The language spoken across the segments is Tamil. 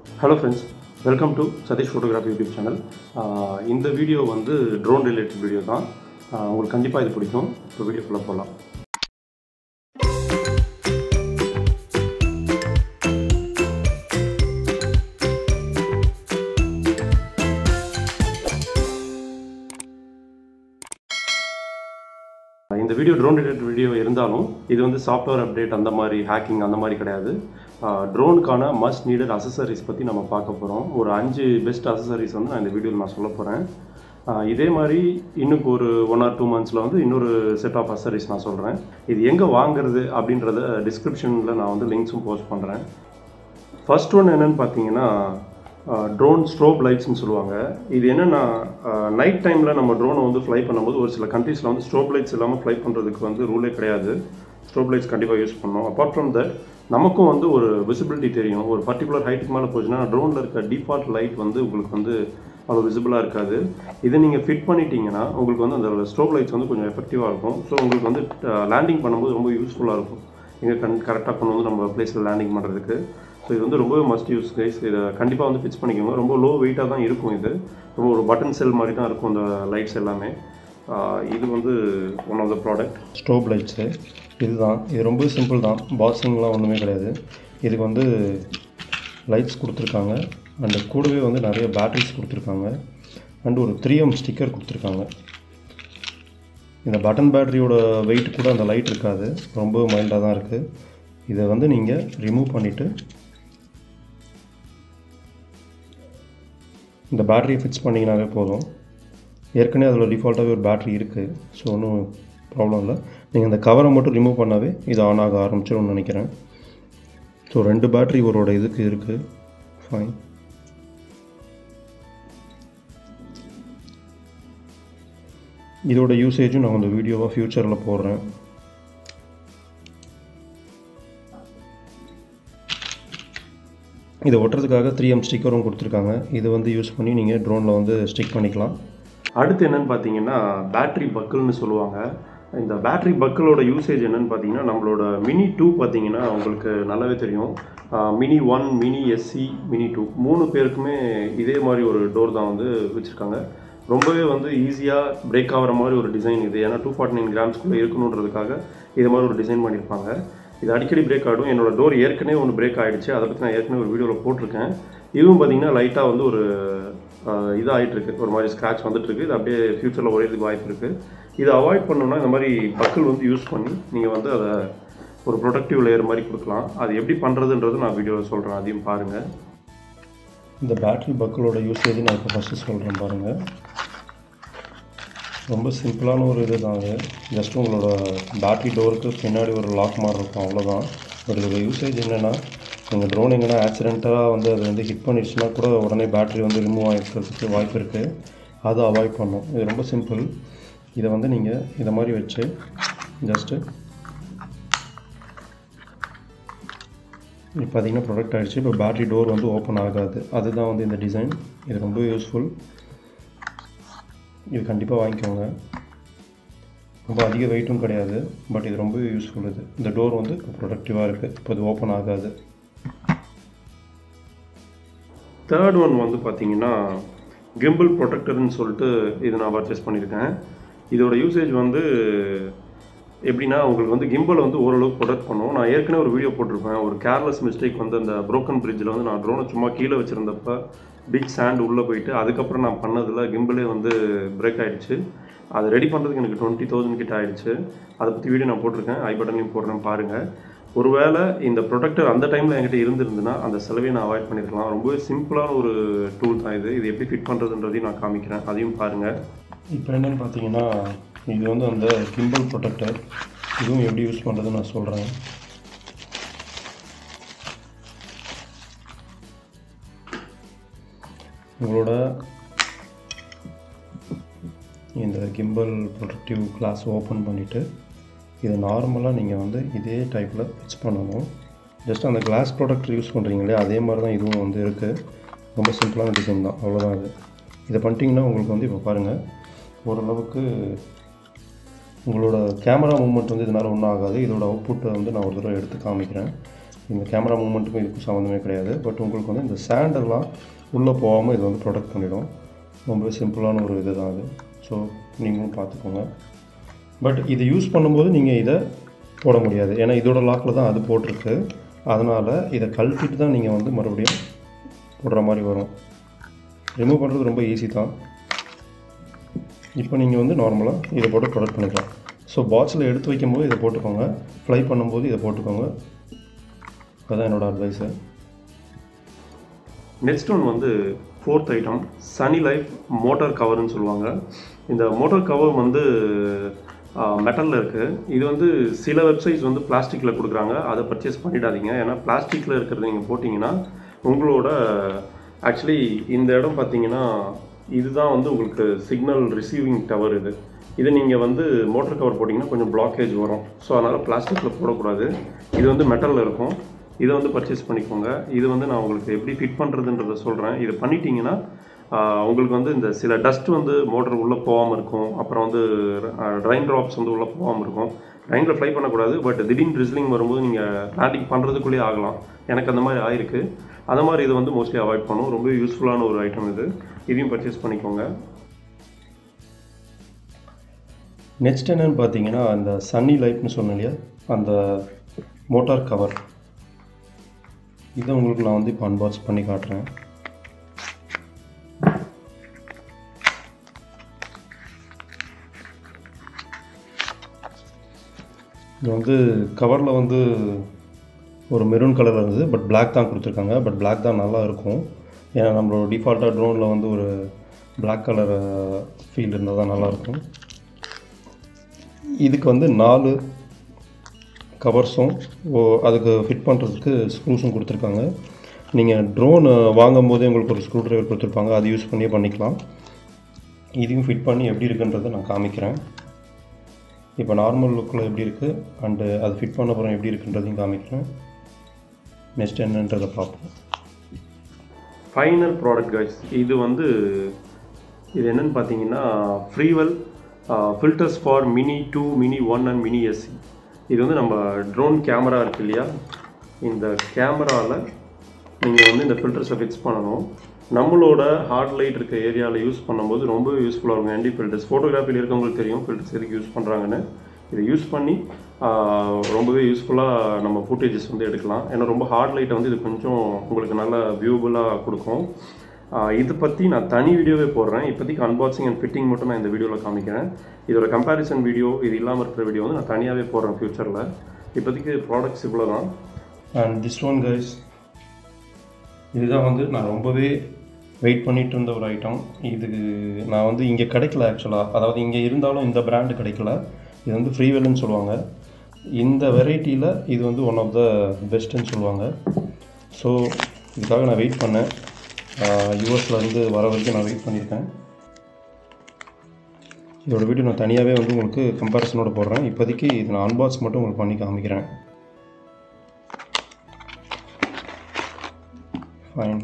hello friends welcome to Satish photography YouTube channel இந்த வீடியோ வந்து ட்ரோன் ரிலேட்டட் வீடியோ தான் ஆஹ் உங்களுக்கு கண்டிப்பாக இது பிடிக்கும் இப்போ வீடியோக்குள்ளே போகலாம் இந்த வீடியோ ட்ரோன் ரிலேட்டட் வீடியோ இருந்தாலும் இது வந்து சாஃப்ட்வேர் அப்டேட் அந்த மாதிரி ஹேக்கிங் அந்த மாதிரி கிடையாது ட்ரோனுக்கான மஸ்ட் நீடட் அசசரிஸ் பற்றி நம்ம பார்க்க போகிறோம் ஒரு அஞ்சு பெஸ்ட் அசசரிஸ் வந்து நான் இந்த வீடியோவில் நான் சொல்ல போகிறேன் இதே மாதிரி இன்னும் ஒரு ஒன் ஆர் டூ மந்த்ஸில் வந்து இன்னொரு செட் ஆஃப் அசசரிஸ் நான் சொல்கிறேன் இது எங்கே வாங்குறது அப்படின்றத டிஸ்கிரிப்ஷனில் நான் வந்து லிங்க்ஸும் போஸ்ட் பண்ணுறேன் ஃபர்ஸ்ட் ஒன் என்னன்னு பார்த்தீங்கன்னா ட்ரோன் ஸ்ட்ரோப் லைட்ஸ்னு சொல்லுவாங்க இது என்னென்னா நைட் டைமில் நம்ம ட்ரோனை வந்து ஃப்ளை பண்ணும்போது ஒரு சில கண்ட்ரீஸில் வந்து ஸ்ட்ரோப் லைட்ஸ் இல்லாமல் ஃப்ளை பண்ணுறதுக்கு வந்து ரூலே கிடையாது ஸ்ட்ரோப் லைட்ஸ் கண்டிப்பாக யூஸ் பண்ணோம் அப்பார்ட் ஃப்ரம் தட் நமக்கும் வந்து ஒரு விசிபிலிட்டி தெரியும் ஒரு பர்டிகுலர் ஹைட்டுக்கு மேலே போச்சுன்னா ட்ரோனில் இருக்க டிஃபால்ட் லைட் வந்து உங்களுக்கு வந்து அவ்வளோ விசிபிளாக இருக்காது இதை நீங்கள் ஃபிட் பண்ணிட்டீங்கன்னா உங்களுக்கு வந்து அந்த ஸ்ட்ரோப் லைட்ஸ் வந்து கொஞ்சம் எஃபெக்டிவாக இருக்கும் ஸோ உங்களுக்கு வந்து லேண்டிங் பண்ணும்போது ரொம்ப யூஸ்ஃபுல்லாக இருக்கும் எங்கே கண் கரெக்டாக கொண்டு வந்து நம்ம பிளேஸில் லேண்டிங் பண்ணுறதுக்கு ஸோ இது வந்து ரொம்பவே மஸ்ட் யூஸ் கைஸ் இதை கண்டிப்பாக வந்து ஃபிக்ஸ் பண்ணிக்கோங்க ரொம்ப லோ வெயிட்டாக தான் இருக்கும் இது ரொம்ப ஒரு பட்டன் செல் மாதிரி தான் இருக்கும் இந்த லைட்ஸ் எல்லாமே ஆஹ் இது வந்து one of the product strobe lights இதுதான் இது ரொம்ப சிம்பிள் தான் பாக்ஸிங்லாம் ஒன்றுமே கிடையாது இதுக்கு வந்து லைட்ஸ் கொடுத்துருக்காங்க அண்டு கூடவே வந்து நிறைய பேட்டரிஸ் கொடுத்துருக்காங்க அண்டு ஒரு த்ரீ எம் ஸ்டிக்கர் கொடுத்துருக்காங்க இந்த பட்டன் பேட்டரியோட வெயிட் கூட அந்த லைட் இருக்காது ரொம்ப மைல்டாக தான் இருக்குது இதை வந்து நீங்கள் ரிமூவ் பண்ணிவிட்டு இந்த பேட்டரியை ஃபிக்ஸ் பண்ணிங்கனாவே போதும் ஏற்கனவே அதில் டிஃபால்ட்டாகவே ஒரு பேட்டரி இருக்குது ஸோ ஒன்றும் ப்ராப்ளம் இல்லை நீங்கள் அந்த கவரை மட்டும் ரிமூவ் பண்ணாவே இது ஆன் ஆக ஆரம்பிச்சிடும்னு நினைக்கிறேன் ஸோ ரெண்டு பேட்டரி இவரோட இதுக்கு இருக்குது ஃபைன் இதோட யூசேஜும் நான் அந்த வீடியோவாக ஃப்யூச்சரில் போடுறேன் இதை ஒட்டுறதுக்காக த்ரீ எம் ஸ்டிக்கரும் கொடுத்துருக்காங்க இது வந்து யூஸ் பண்ணி நீங்கள் ட்ரோனில் வந்து ஸ்டிக் பண்ணிக்கலாம் அடுத்து என்னன்னு பார்த்தீங்கன்னா பேட்ரி பக்கிள்னு சொல்லுவாங்க இந்த பேட்ரி பக்கிளோட யூசேஜ் என்னன்னு பார்த்தீங்கன்னா நம்மளோட மினி டூ பார்த்தீங்கன்னா உங்களுக்கு நல்லாவே தெரியும் mini one mini SE mini two மூணு பேருக்குமே இதே மாதிரி ஒரு டோர் தான் வந்து வச்சுருக்காங்க ரொம்பவே வந்து ஈஸியாக பிரேக் ஆகிற மாதிரி ஒரு டிசைன் இது ஏன்னா டூ ஃபார்ட்டி நைன் கிராம்ஸ்குள்ளே இருக்கணுன்றதுக்காக இது மாதிரி ஒரு டிசைன் பண்ணியிருப்பாங்க இது அடிக்கடி பிரேக் ஆகிடும் என்னோட டோர் ஏற்கனவே ஒன்று பிரேக் ஆகிடுச்சு அதை பற்றி நான் ஏற்கனவே ஒரு வீடியோவில் போட்டிருக்கேன் இதுவும் பார்த்தீங்கன்னா லைட்டாக வந்து ஒரு இது ஆகிட்டு இருக்கு ஒரு மாதிரி ஸ்க்ராட்ச் வந்துட்டு இருக்கு இது அப்படியே ஃப்யூச்சரில் உடையதுக்கு வாய்ப்பு இருக்குது இதை அவாய்ட் பண்ணணும்னா இந்த மாதிரி பக்கிள் வந்து யூஸ் பண்ணி நீங்கள் வந்து அதை ஒரு ப்ரொடக்டிவ் லேயர் மாதிரி கொடுக்கலாம் அது எப்படி பண்ணுறதுன்றது நான் வீடியோவில் சொல்கிறேன் அதையும் பாருங்கள் இந்த பேட்ரி பக்கிளோட யூசேஜ் நான் இப்போ ஃபஸ்ட்டு சொல்கிறேன் பாருங்கள் ரொம்ப சிம்பிளான ஒரு இது தாங்க ஜஸ்ட் உங்களோட பேட்ரி டோருக்கு பின்னாடி ஒரு லாக் மாதிரி இருக்கும் அவ்வளோதான் பட் இதோட யூசேஜ் என்னென்னா உங்கள் ட்ரோன் எங்கன்னா ஆக்சிடெண்ட்டாக வந்து அது வந்து ஹிட் பண்ணிடுச்சுன்னா கூட உடனே பேட்ரி வந்து ரிமூவ் ஆகிருக்கிறதுக்கு வாய்ப்பு இருக்குது அதை அவாய்ட் பண்ணும் இது ரொம்ப சிம்பிள் இதை வந்து நீங்கள் இதை மாதிரி வச்சு ஜஸ்ட்டு இப்போ பார்த்தீங்கன்னா ப்ரொடக்ட் ஆகிடுச்சு இப்போ பேட்ரி டோர் வந்து ஓப்பன் ஆகாது அதுதான் வந்து இந்த டிசைன் இது ரொம்ப யூஸ்ஃபுல் இது கண்டிப்பாக வாங்கிக்கோங்க ரொம்ப அதிக வெயிட்டும் கிடையாது பட் இது ரொம்ப யூஸ்ஃபுல் இது இந்த டோர் வந்து இப்போ ப்ரொடக்டிவாக இருக்குது இப்போ இது ஓப்பன் ஆகாது தேர்ட் ஒன் வந்து பார்த்தீங்கன்னா கிம்பிள் ப்ரொடெக்டர்னு சொல்லிட்டு இது நான் பர்ச்சேஸ் பண்ணியிருக்கேன் இதோட யூசேஜ் வந்து எப்படின்னா உங்களுக்கு வந்து கிம்பல் வந்து ஓரளவுக்கு ப்ரொடக்ட் பண்ணும் நான் ஏற்கனவே ஒரு வீடியோ போட்டிருப்பேன் ஒரு கேர்லெஸ் மிஸ்டேக் வந்து அந்த ப்ரோக்கன் பிரிட்ஜில் வந்து நான் ட்ரோனை சும்மா கீழே வச்சுருந்தப்ப பிக் சாண்ட் உள்ளே போயிட்டு அதுக்கப்புறம் நான் பண்ணதில் கிம்பிளே வந்து பிரேக் ஆகிடுச்சு அதை ரெடி பண்ணுறதுக்கு எனக்கு டுவெண்ட்டி தௌசண்ட் கிட்ட ஆகிடுச்சு அதை பற்றி வீடியோ நான் போட்டிருக்கேன் ஐ பட்டன்லையும் போடுறேன் பாருங்கள் ஒருவேளை இந்த ப்ரொடக்டர் அந்த டைமில் என்கிட்ட இருந்திருந்துன்னா அந்த செலவையை நான் அவாய்ட் பண்ணியிருக்கலாம் ரொம்பவே சிம்பிளான ஒரு டூல் தான் இது இது எப்படி ஃபிட் பண்ணுறதுன்றதையும் நான் காமிக்கிறேன் அதையும் பாருங்கள் இப்போ என்னென்னு பார்த்தீங்கன்னா இது வந்து அந்த கிம்பல் ப்ரொடெக்டர் இதுவும் எப்படி யூஸ் பண்ணுறதுன்னு நான் சொல்கிறேன் உங்களோட இந்த கிம்பல் ப்ரொடக்டிவ் கிளாஸ் ஓப்பன் பண்ணிவிட்டு இதை நார்மலாக நீங்கள் வந்து இதே டைப்பில் ஃபிக்ஸ் பண்ணணும் ஜஸ்ட் அந்த கிளாஸ் ப்ராடக்ட் யூஸ் பண்ணுறீங்களே அதே மாதிரி தான் இதுவும் வந்து இருக்குது ரொம்ப சிம்பிளான டிசைன் தான் அவ்வளோதான் இது இதை பண்ணிட்டீங்கன்னா உங்களுக்கு வந்து இப்போ பாருங்கள் ஓரளவுக்கு உங்களோட கேமரா மூமெண்ட் வந்து இதனால் ஒன்றும் ஆகாது இதோட அவுட்புட்டை வந்து நான் ஒரு தடவை எடுத்து காமிக்கிறேன் இந்த கேமரா மூமெண்ட்டுக்கும் இதுக்கும் சம்மந்தமே கிடையாது பட் உங்களுக்கு வந்து இந்த சாண்டெல்லாம் உள்ளே போகாமல் இது வந்து ப்ரொடெக்ட் பண்ணிடும் ரொம்ப சிம்பிளான ஒரு இது தான் அது ஸோ நீங்களும் பார்த்துக்கோங்க பட் இது யூஸ் பண்ணும்போது நீங்கள் இதை போட முடியாது ஏன்னா இதோட லாக்கில் தான் அது போட்டிருக்கு அதனால் இதை கழட்டிட்டு தான் நீங்கள் வந்து மறுபடியும் போடுற மாதிரி வரும் ரிமூவ் பண்ணுறது ரொம்ப ஈஸி தான் இப்போ நீங்கள் வந்து நார்மலாக இதை போட்டு ப்ரொடக்ட் பண்ணிக்கலாம் ஸோ பாக்ஸில் எடுத்து வைக்கும்போது இதை போட்டுக்கோங்க ஃப்ளை பண்ணும்போது இதை போட்டுக்கோங்க அதுதான் என்னோடய அட்வைஸு நெக்ஸ்ட் ஒன் வந்து fourth item sunny life motor கவர்னு சொல்லுவாங்க இந்த மோட்டார் கவர் வந்து மெட்டலில் இருக்குது இது வந்து சில வெப்சைட்ஸ் வந்து பிளாஸ்டிக்கில் கொடுக்குறாங்க அதை பர்ச்சேஸ் பண்ணிடாதீங்க ஏன்னா பிளாஸ்டிக்கில் இருக்கிறத நீங்கள் போட்டிங்கன்னா உங்களோட ஆக்சுவலி இந்த இடம் பார்த்தீங்கன்னா இதுதான் வந்து உங்களுக்கு சிக்னல் ரிசீவிங் டவர் இது இது நீங்கள் வந்து மோட்டர் கவர் போட்டிங்கன்னா கொஞ்சம் பிளாக்கேஜ் வரும் ஸோ அதனால் பிளாஸ்டிக்கில் போடக்கூடாது இது வந்து மெட்டலில் இருக்கும் இதை வந்து பர்ச்சேஸ் பண்ணிக்கோங்க இது வந்து நான் உங்களுக்கு எப்படி ஃபிட் பண்ணுறதுன்றத சொல்கிறேன் இதை பண்ணிட்டீங்கன்னா ஆஹ், உங்களுக்கு வந்து இந்த சில டஸ்ட் வந்து மோட்டர் உள்ளே போகாமல் இருக்கும் அப்புறம் வந்து ட்ரைன் ட்ராப்ஸ் வந்து உள்ளே போகாமல் இருக்கும் ட்ரைனில் ஃப்ளை பண்ணக்கூடாது பட் திடீர்னு ட்ரிஸ்லிங் வரும்போது நீங்கள் லேண்டிங் பண்ணுறதுக்குள்ளேயே ஆகலாம் எனக்கு அந்த மாதிரி ஆயிருக்கு அந்த மாதிரி இது வந்து மோஸ்ட்லி அவாய்ட் பண்ணும் ரொம்ப யூஸ்ஃபுல்லான ஒரு ஐட்டம் இது இதையும் பர்ச்சேஸ் பண்ணிக்கோங்க நெக்ஸ்ட் என்னன்னு பார்த்தீங்கன்னா அந்த சன்னி லைட்னு சொன்னேன் இல்லையா அந்த மோட்டார் கவர் இதை உங்களுக்கு நான் வந்து இப்போ அன்பாக்ஸ் பண்ணி காட்டுறேன் இது வந்து கவரில் வந்து ஒரு மெரூன் கலர் இருந்தது பட் Black தான் கொடுத்துருக்காங்க பட் Black தான் நல்லா இருக்கும் ஏன்னா நம்மளோட டிஃபால்ட்டாக ட்ரோனில் வந்து ஒரு Black கலர் ஃபீல் இருந்தால் தான் நல்லாயிருக்கும் இதுக்கு வந்து நாலு கவர்ஸும் ஓ அதுக்கு ஃபிட் பண்ணுறதுக்கு ஸ்க்ரூஸும் கொடுத்துருக்காங்க நீங்கள் ட்ரோன் வாங்கும் போதே உங்களுக்கு ஒரு ஸ்க்ரூ ட்ரைவர் கொடுத்துருப்பாங்க அது யூஸ் பண்ணியே பண்ணிக்கலாம் இதையும் ஃபிட் பண்ணி எப்படி இருக்குன்றதை நான் காமிக்கிறேன் இப்போ நார்மல் லுக்கில் எப்படி இருக்குது அண்டு அது ஃபிட் பண்ண அப்புறம் எப்படி இருக்குன்றதையும் காமிக்கிறேன் நெக்ஸ்ட் என்னன்றதை பார்ப்போம் ஃபைனல் ப்ராடக்ட் கைஸ் இது வந்து இது என்னன்னு பார்த்தீங்கன்னா Freewell filters for mini two mini one and mini SE இது வந்து நம்ம ட்ரோன் கேமரா இருக்கு இல்லையா இந்த கேமராவில் நீங்கள் வந்து இந்த ஃபில்டர்ஸை ஃபிக்ஸ் பண்ணணும் நம்மளோட ஹார்ட் லைட் இருக்க ஏரியாவில் யூஸ் பண்ணும்போது ரொம்பவே யூஸ்ஃபுல்லாக இருக்கும் ஆன்டி ஃபில்டர்ஸ் ஃபோட்டோகிராஃபியில் இருக்கவங்களுக்கு தெரியும் ஃபில்டர்ஸ் எதுக்கு யூஸ் பண்ணுறாங்கன்னு இதை யூஸ் பண்ணி ஆஹ், ரொம்பவே யூஸ்ஃபுல்லாக நம்ம ஃபுட்டேஜஸ் வந்து எடுக்கலாம் ஏன்னா ரொம்ப ஹார்ட் லைட்டை வந்து இது கொஞ்சம் உங்களுக்கு நல்ல வியூபுளாக கொடுக்கும் ஆஹ், இது பற்றி நான் தனி வீடியோவே போடுறேன் இப்போதைக்கு அன்பாக்சிங் அண்ட் ஃபிட்டிங் மட்டும் நான் இந்த வீடியோவில் காமிக்கிறேன் இதோட கம்பேரிசன் வீடியோ இது இல்லாமல் இருக்கிற வீடியோ வந்து நான் தனியாகவே போடுறேன் ஃப்யூச்சரில் இப்போதைக்கு ப்ராடக்ட்ஸ் இவ்வளோ தான் அண்ட் திஸ் ஒன் கைஸ் இதுதான் வந்து நான் ரொம்பவே வெயிட் பண்ணிட்டு இருந்த ஒரு ஐட்டம் இதுக்கு நான் வந்து இங்கே கிடைக்கல ஆக்சுவலாக அதாவது இங்கே இருந்தாலும் இந்த பிராண்டு கிடைக்கல இது வந்து ஃப்ரீவெல்னு சொல்லுவாங்க இந்த வெரைட்டியில் இது வந்து ஒன் ஆஃப் த பெஸ்ட்டுன்னு சொல்லுவாங்க ஸோ இதுக்காக நான் வெயிட் பண்ணேன் யூஎஸில் இருந்து வர வரைக்கும் நான் வெயிட் பண்ணியிருக்கேன் இதோட வீடியோ நான் தனியாகவே வந்து உங்களுக்கு கம்பேரிசனோட போடுறேன் இப்போதைக்கு இது நான் அன்பாக்ஸ் மட்டும் உங்களுக்கு பண்ணி காமிக்கிறேன் ஃபைன்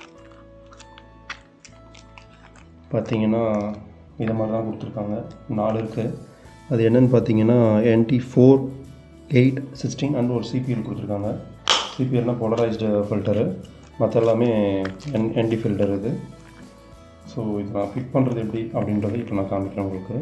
பார்த்தீங்கன்னா இதை மாதிரி தான் கொடுத்துருக்காங்க நாலு இருக்குது அது என்னன்னு பார்த்தீங்கன்னா ND four eight sixteen and ஒரு சிபிஎல் கொடுத்துருக்காங்க சிபிஎல்னால் போலரைஸ்டு ஃபில்டரு மற்ற எல்லாமே என் என்டி ஃபில்டர் இது ஸோ இது நான் ஃபிட் பண்ணுறது எப்படி அப்படின்றத இப்போ நான் காமிக்கிறேன் உங்களுக்கு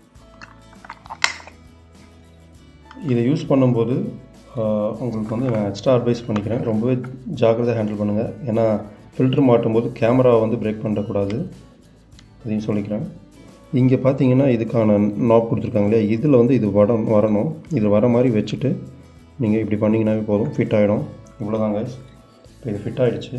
இதை யூஸ் பண்ணும்போது ஆஹ், உங்களுக்கு வந்து நான் எக்ஸ்ட்ரா அட்வைஸ் பண்ணிக்கிறேன் ரொம்பவே ஜாக்கிரதையாக ஹேண்டில் பண்ணுங்கள் ஏன்னா ஃபில்டர் மாட்டும் போது கேமரா வந்து பிரேக் பண்ணக்கூடாது அதையும் சொல்லிக்கிறேன் இங்கே பார்த்தீங்கன்னா இதுக்கான நாப் கொடுத்துருக்காங்க இல்லையா இதில் வந்து இது வட வரணும் இது வர மாதிரி வச்சுட்டு நீங்கள் இப்படி பண்ணிங்கனாவே போதும் ஃபிட் ஆகிடும் இவ்வளோதாங்க இப்போ இது ஃபிட் ஆகிடுச்சு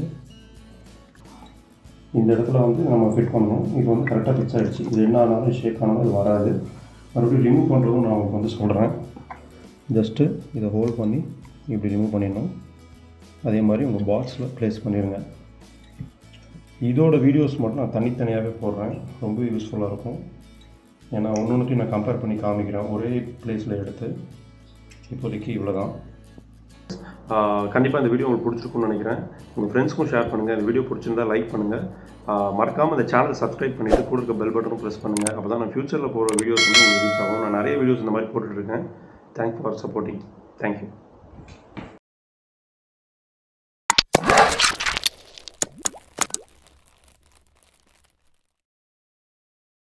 இந்த இடத்துல வந்து நம்ம ஃபிட் பண்ணணும் இது வந்து கரெக்டாக ஃபிக்ஸ் ஆகிடுச்சு இது என்ன ஆனாலும் ஷேக் ஆனாலும் இது வராது மறுபடியும் ரிமூவ் பண்ணுறதும் நான் உங்களுக்கு வந்து சொல்கிறேன் ஜஸ்ட்டு இதை ஹோல்ட் பண்ணி இப்படி ரிமூவ் பண்ணிடணும் அதே மாதிரி உங்கள் பாக்ஸில் ப்ளேஸ் பண்ணிடுங்க இதோட வீடியோஸ் மட்டும் நான் தனித்தனியாகவே போடுறேன் ரொம்ப யூஸ்ஃபுல்லாக இருக்கும் ஏன்னா ஒன்று ஒன்றுத்தையும் நான் கம்பேர் பண்ணி காமிக்கிறேன் ஒரே பிளேஸில் எடுத்து இப்போதைக்கு இவ்வளோ தான் கண்டிப்பாக இந்த வீடியோ உங்களுக்கு பிடிச்சிருக்கும்னு நினைக்கிறேன் உங்கள் ஃப்ரெண்ட்ஸ்க்கும் ஷேர் பண்ணுங்கள் இந்த வீடியோ பிடிச்சிருந்தா லைக் பண்ணுங்கள் மறக்காமல் இந்த சேனலை சப்ஸ்கிரைப் பண்ணிவிட்டு கூட இருக்க பெல் பட்டனும் ப்ரெஸ் பண்ணுங்கள் அப்போ தான் நான் ஃப்யூச்சரில் போகிற வீடியோஸ் வந்து உங்களுக்கு ரீச் ஆகும் நான் நிறைய வீடியோஸ் இந்த மாதிரி போட்டுட்ருக்கேன் தேங்க்ஸ் ஃபார் சப்போர்ட்டிங் தேங்க்யூ